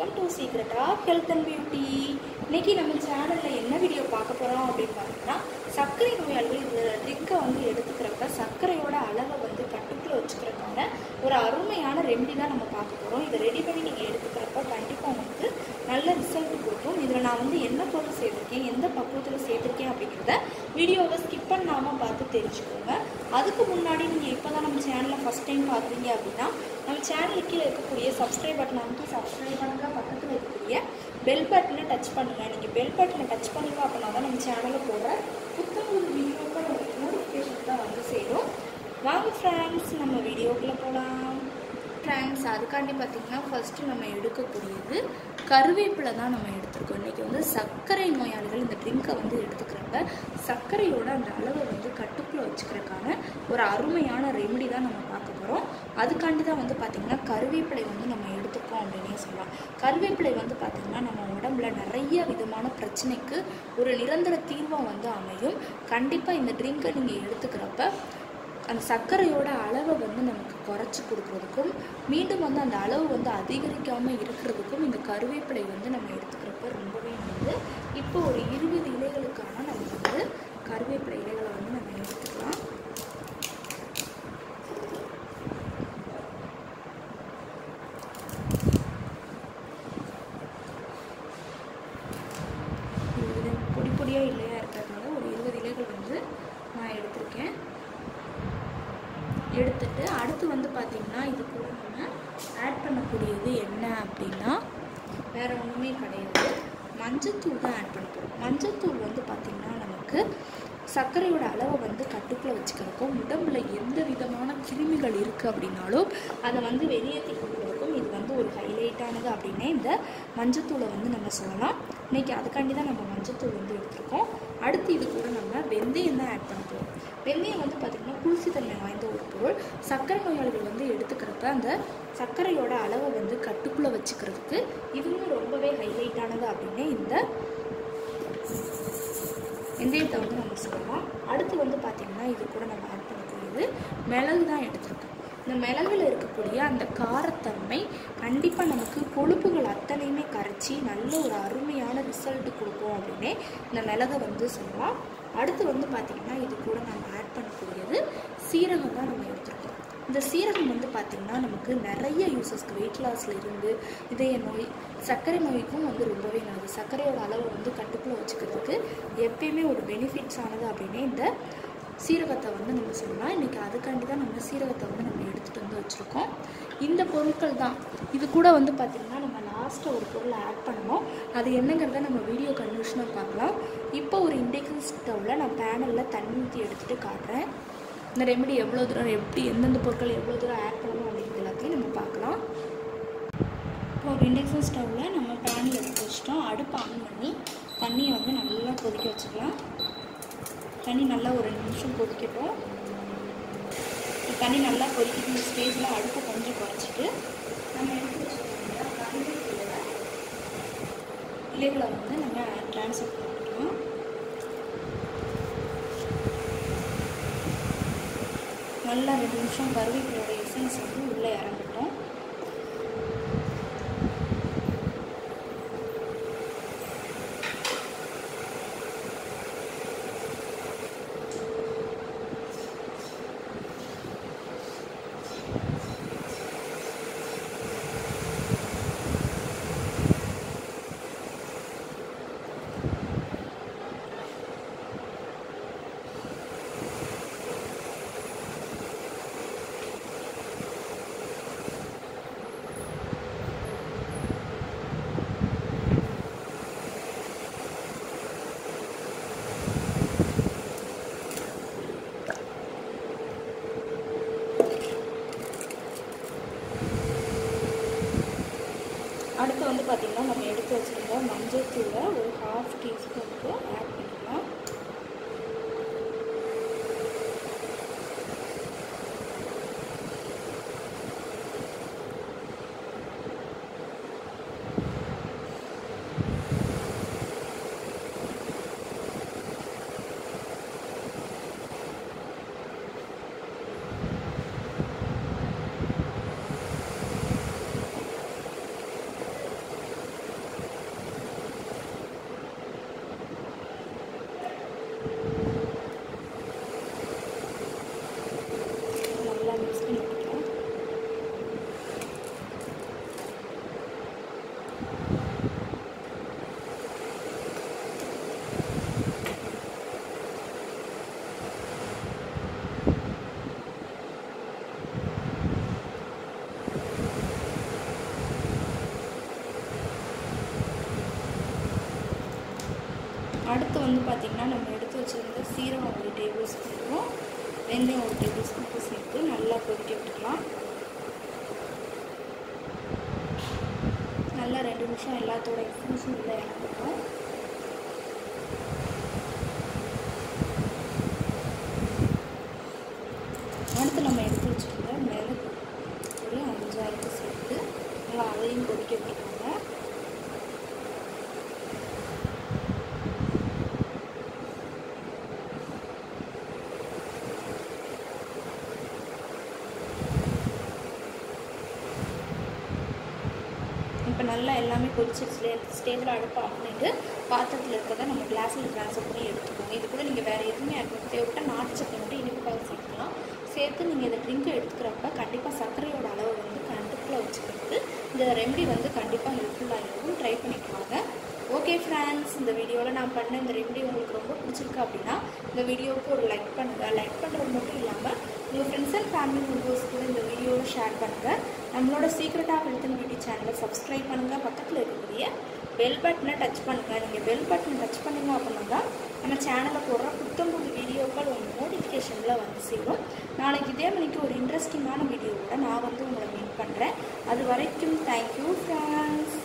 welcome to secret of health and beauty இன்னைக்கு நம்ம சேனலில் என்ன வீடியோ பார்க்க போகிறோம் அப்படின்னு பார்த்தீங்கன்னா சர்க்கரை நோயாளிகள் இந்த ட்ரிங்கை வந்து எடுத்துக்கிறப்ப சர்க்கரையோட அளவை வந்து கட்டுக்குள்ள வச்சுக்கிறதுக்கான ஒரு அருமையான ரெமெடி தான் நம்ம பார்க்க போகிறோம் இதை ரெடி பண்ணி நீங்கள் எடுத்துக்கிறப்ப கண்டிப்பாக உங்களுக்கு நல்ல ரிசல்ட் கொடுக்கும் இதில் நான் வந்து என்ன பொருள் சேர்த்துருக்கேன் எந்த பக்குவத்தில் சேர்த்துருக்கேன் அப்படிங்கிறத வீடியோவை ஸ்கிப் பண்ணாமல் பார்த்து தெரிஞ்சுக்கோங்க அதுக்கு முன்னாடி நீங்கள் இப்போ தான் நம்ம சேனலை ஃபஸ்ட் டைம் பார்க்குறீங்க அப்படின்னா நம்ம சேனலுக்கு கீழே இருக்கக்கூடிய சப்ஸ்கிரைப் பட்டன் அமைத்து சப்ஸ்கிரைப் பண்ணுங்க பக்கத்தில் இருக்கக்கூடிய பெல் பட்டனை டச் பண்ணுங்கள் நீங்கள் பெல் பட்டனை டச் பண்ணுங்க அப்படின்னா தான் நம்ம சேனலில் போடுற புத்தகம் வீடியோக்கள் உங்களுக்கு நோட்டிஃபிகேஷன் தான் வந்து சேரும் வாங்க ஃப்ரெண்ட்ஸ் நம்ம வீடியோக்குள்ளே போகலாம் ஃப்ரெண்ட்ஸ் அதுக்காண்டி பார்த்திங்கன்னா ஃபஸ்ட்டு நம்ம எடுக்கக்கூடியது கருவேப்பிலை தான் நம்ம எடுத்துருக்கோம் இன்றைக்கி வந்து சர்க்கரை நோயாளிகள் இந்த ட்ரிங்கை வந்து எடுத்துக்கிறப்ப சர்க்கரையோட அந்த அளவை வந்து கட்டுக்குள்ளே வச்சுக்கிறதுக்கான ஒரு அருமையான ரெமெடி தான் நம்ம பார்க்க போகிறோம் அதுக்காண்டி தான் வந்து பார்த்திங்கன்னா கருவேப்பிலை வந்து நம்ம எடுத்துக்கோம் அப்படின்னே சொல்லலாம் கருவேப்பிலை வந்து பார்த்திங்கன்னா நம்ம உடம்புல நிறைய விதமான பிரச்சனைக்கு ஒரு நிரந்தர தீர்வாக வந்து அமையும் கண்டிப்பாக இந்த ட்ரிங்கை நீங்கள் எடுத்துக்கிறப்ப அந்த சர்க்கரையோட அளவை வந்து நமக்கு குறைச்சி கொடுக்குறதுக்கும் மீண்டும் வந்து அந்த அளவு வந்து அதிகரிக்காமல் இருக்கிறதுக்கும் இந்த கருவேப்பிலை வந்து நம்ம எடுத்துக்கிறப்ப ரொம்பவே நல்லது இப்போ ஒரு இருபது இலைகளுக்கான நம்ம வந்து கருவேப்பிலை இலைகளை வந்து நம்ம எடுத்துக்கலாம் இருபது பொடி பொடியாக இல்லையா இருக்கிறதுனால ஒரு இருபது இலைகள் வந்து நான் எடுத்திருக்கேன் எடுத்துட்டு அடுத்து வந்து பார்த்திங்கன்னா இது கூட நம்ம ஆட் பண்ணக்கூடியது என்ன அப்படின்னா வேறு ஒன்றுமே கிடையாது மஞ்சத்தூள் தான் ஆட் பண்ண போகிறோம் மஞ்சத்தூள் வந்து பார்த்திங்கன்னா நமக்கு சர்க்கரையோட அளவை வந்து கட்டுக்குள்ளே வச்சுக்கிறதுக்கும் உடம்புல எந்த விதமான கிருமிகள் இருக்குது அப்படின்னாலும் அதை வந்து வெளியேற்றி கொடுக்குறதுக்கும் இது வந்து ஒரு ஹைலைட்டானது அப்படின்னே இந்த மஞ்சத்தூளை வந்து நம்ம சொல்லலாம் இன்றைக்கி அதுக்காண்டி தான் நம்ம மஞ்சத்தூள் வந்து எடுத்திருக்கோம் அடுத்து இது கூட நம்ம வெந்தயம் தான் ஆட் பண்ண போகிறோம் வெந்தயம் வந்து பார்த்திங்கன்னா குளிர்ச்சித்தன்மை வாய்ந்த ஒரு பொருள் சர்க்கரை நோயாளிகள் வந்து எடுத்துக்கிறப்ப அந்த சர்க்கரையோட அளவை வந்து கட்டுக்குள்ளே வச்சுக்கிறதுக்கு இதுவும் ரொம்பவே ஹைலைட்டானது அப்படின்னு இந்த வெந்தயத்தை வந்து நம்ம சொல்லலாம் அடுத்து வந்து பார்த்திங்கன்னா இது கூட நம்ம ஆட் பண்ணக்கூடியது மிளகு தான் எடுத்துருக்கோம் இந்த மிளகுல இருக்கக்கூடிய அந்த காரத்தன்மை கண்டிப்பாக நமக்கு கொழுப்புகள் அத்தனையுமே கரைச்சி நல்ல ஒரு அருமையான ரிசல்ட் கொடுக்கும் அப்படின்னே இந்த மிளகை வந்து சொல்லலாம் அடுத்து வந்து பார்த்திங்கன்னா இது கூட நம்ம ஆட் பண்ணக்கூடியது சீரகம் தான் நம்ம எடுத்துருக்கோம் இந்த சீரகம் வந்து பார்த்திங்கன்னா நமக்கு நிறைய யூசஸ்க்கு வெயிட் லாஸில் இருந்து இதய நோய் சர்க்கரை நோய்க்கும் வந்து ரொம்பவே நல்லது சர்க்கரையோட அளவை வந்து கட்டுக்குள்ளே வச்சுக்கிறதுக்கு எப்பயுமே ஒரு பெனிஃபிட்ஸ் ஆனது அப்படின்னே இந்த சீரகத்தை வந்து நம்ம சொல்லலாம் இன்றைக்கி அதுக்காண்டி தான் நம்ம சீரகத்தை வந்து நம்ம எடுத்துகிட்டு வந்து வச்சுருக்கோம் இந்த பொருட்கள் தான் இது கூட வந்து பார்த்திங்கன்னா நம்ம லாஸ்ட்டாக ஒரு பொருளை ஆட் பண்ணணும் அது என்னங்கிறத நம்ம வீடியோ கன்வர்ஷனாக பார்க்கலாம் இப்போ ஒரு இண்டக்ஷன் ஸ்டவ்வில் நான் பேனலில் தண்ணி ஊற்றி எடுத்துகிட்டு காட்டுறேன் இந்த ரெமெடி எவ்வளோ தூரம் எப்படி எந்தெந்த பொருட்கள் எவ்வளோ தூரம் ஆட் பண்ணணும் அப்படிங்கிறது எல்லாத்தையும் நம்ம பார்க்கலாம் இப்போ ஒரு இண்டக்ஷன் ஸ்டவ்வில் நம்ம பேனில் எடுத்து வச்சிட்டோம் அடுப்பு ஆன் பண்ணி தண்ணியை வந்து நல்லா கொதிக்க வச்சுக்கலாம் தண்ணி நல்லா ஒரு ரெண்டு நிமிஷம் கொதிக்கட்டும் இப்போ தண்ணி நல்லா கொதிக்கிற ஸ்டேஜில் அடுப்பை கொஞ்சம் குறைச்சிட்டு நம்ம எடுத்து வச்சுருக்கோம் கருவேப்பிலை இலைகளை வந்து நம்ம ட்ரான்ஸ்ஃபர் பண்ணிக்கலாம் நல்லா ரெண்டு நிமிஷம் கருவேப்பிலோட எசன்ஸ் வந்து உள்ளே இறங்கட்டும் அடுத்து வந்து பார்த்திங்கன்னா நம்ம எடுத்து வச்சுருந்த மஞ்சள் தூளை ஒரு ஹாஃப் டீஸ்பூனுக்கு ஆட் பண்ணிக்கலாம் அடுத்து வந்து பார்த்திங்கன்னா நம்ம எடுத்து வச்சுருந்த சீரகம் ஒரு டேபிள் ஸ்பூனும் வெந்தயம் ஒரு டேபிள் ஸ்பூனுக்கும் சேர்த்து நல்லா கொதிக்க விட்டுக்கலாம் நல்லா ரெண்டு நிமிஷம் எல்லாத்தோட எக்ஸ்பென்ஸும் உள்ள இறங்கட்டும் அடுத்து நம்ம எடுத்து வச்சுருந்த மிளகு ஒரு அஞ்சாயிரத்து சேர்த்து நல்லா அதையும் கொதிக்க விட்டுக்கோங்க இப்போ நல்லா எல்லாமே கொதிச்சிருச்சு ஸ்டேஜில் அடுப்பு ஆஃப் பண்ணிவிட்டு பாத்திரத்தில் இருக்கிறத நம்ம கிளாஸில் ட்ரான்ஸ்ஃபர் பண்ணி எடுத்துக்கோங்க இது கூட நீங்கள் வேறு எதுவுமே ஆட் பண்ண தேவைப்பட்டால் நாட்டு சக்கரை மட்டும் இனிப்புக்காக சேர்த்துக்கலாம் சேர்த்து நீங்கள் இந்த ட்ரிங்க் எடுத்துக்கிறப்ப கண்டிப்பாக சர்க்கரையோட அளவை வந்து கண்டுக்குள்ளே வச்சுக்கிறதுக்கு இந்த ரெமெடி வந்து கண்டிப்பாக ஹெல்ப்ஃபுல்லாக இருக்கும் ட்ரை பண்ணிக்குவாங்க ஓகே ஃப்ரெண்ட்ஸ் இந்த வீடியோவில் நான் பண்ண இந்த ரெமெடி உங்களுக்கு ரொம்ப பிடிச்சிருக்கு அப்படின்னா இந்த வீடியோவுக்கு ஒரு லைக் பண்ணுங்கள் லைக் பண்ணுறது மட்டும் இல்லாமல் உங்கள் ஃப்ரெண்ட்ஸ் அண்ட் ஃபேமிலி மெம்பர்ஸ் கூட இந்த வீடியோவை ஷேர் பண்ணுங்கள் நம்மளோட சீக்ரெட்டாக ஹெல்த் அண்ட் பியூட்டி சேனலை சப்ஸ்கிரைப் பண்ணுங்கள் பக்கத்தில் இருக்கக்கூடிய பெல் பட்டனை டச் பண்ணுங்கள் நீங்கள் பெல் பட்டனை டச் பண்ணுங்க அப்படின்னா தான் நம்ம சேனலில் போடுற புத்தம் புது வீடியோக்கள் உங்கள் நோட்டிஃபிகேஷனில் வந்து சேரும் நாளைக்கு இதே மணிக்கு ஒரு இன்ட்ரெஸ்டிங்கான வீடியோவோட நான் வந்து உங்களை மீட் பண்ணுறேன் அது வரைக்கும் தேங்க்யூ ஃப்ரெண்ட்ஸ்